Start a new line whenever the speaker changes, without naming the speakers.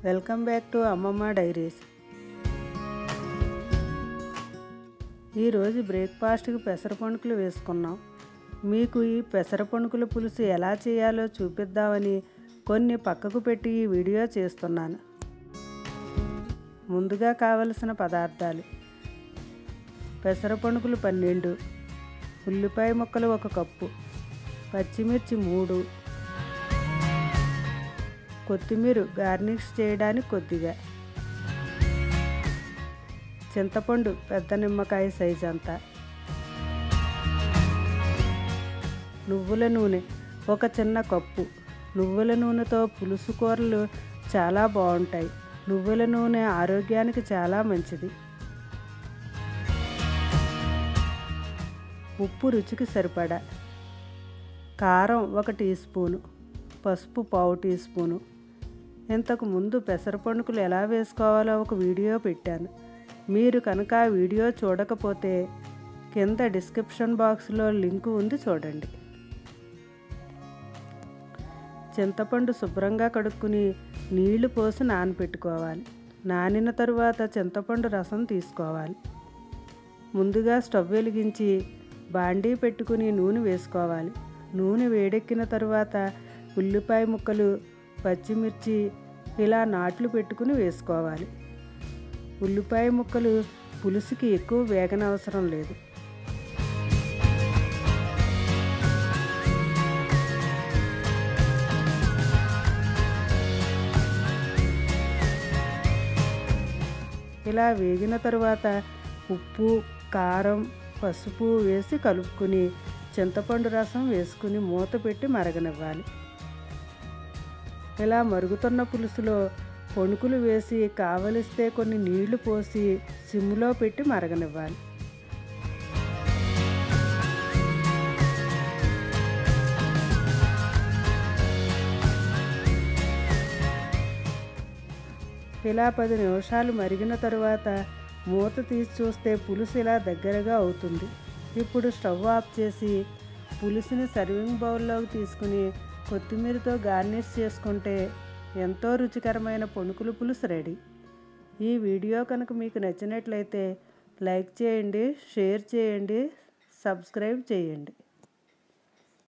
welcome back to Ammamma diaries ఈరోజు బ్రేక్ఫాస్ట్కి పెసర పణుకులు వేసుకున్నాం మీకు ఈ పెసర పణుకుల పులుసు ఎలా చేయాలో చూపిద్దామని కొన్ని పక్కకు పెట్టి ఈ వీడియో చేస్తున్నాను ముందుగా కావలసిన పదార్థాలు పెసర పణుకులు పన్నెండు ఉల్లిపాయ ముక్కలు ఒక కప్పు పచ్చిమిర్చి మూడు కొత్తిమీర గార్నిష్ చేయడానికి కొద్దిగా చింతపండు పెద్ద నిమ్మకాయ సైజ్ అంతా నువ్వుల నూనె ఒక చిన్న కప్పు నువ్వుల నూనెతో పులుసు కూరలు చాలా బాగుంటాయి నువ్వుల నూనె ఆరోగ్యానికి చాలా మంచిది ఉప్పు రుచికి సరిపడా కారం ఒక టీ స్పూను పసుపు పావు టీ స్పూను ఇంతకు ముందు పెసరపండుకులు ఎలా వేసుకోవాలో ఒక వీడియో పెట్టాను మీరు కనుక ఆ వీడియో చూడకపోతే కింద డిస్క్రిప్షన్ బాక్స్లో లింకు ఉంది చూడండి చింతపండు శుభ్రంగా కడుక్కుని నీళ్లు పోసి నానబెట్టుకోవాలి నానిన తరువాత చింతపండు రసం తీసుకోవాలి ముందుగా స్టవ్ వెలిగించి బాండీ పెట్టుకుని నూనె వేసుకోవాలి నూనె వేడెక్కిన తరువాత ఉల్లిపాయ ముక్కలు పచ్చిమిర్చి ఇలా నాట్లు పెట్టుకుని వేసుకోవాలి ఉల్లిపాయ ముక్కలు పులుసుకి ఎక్కువ వేగనవసరం లేదు ఇలా వేగిన తరువాత ఉప్పు కారం పసుపు వేసి కలుపుకుని చింతపండు రసం వేసుకుని మూత పెట్టి మరగనివ్వాలి ఇలా మరుగుతున్న పులుసులో పొణుకులు వేసి కావలిస్తే కొన్ని నీళ్లు పోసి సిమ్లో పెట్టి మరగనివ్వాలి ఇలా పది నిమిషాలు మరిగిన తరువాత మూత తీసి చూస్తే పులుసు ఇలా దగ్గరగా అవుతుంది ఇప్పుడు స్టవ్ ఆఫ్ చేసి పులుసుని సర్వింగ్ బౌల్లోకి తీసుకుని కొత్తిమీరతో గార్నిష్ చేసుకుంటే ఎంతో రుచికరమైన పొణుకులు పులుసు రెడీ ఈ వీడియో కనుక మీకు నచ్చినట్లయితే లైక్ చేయండి షేర్ చేయండి సబ్స్క్రైబ్ చేయండి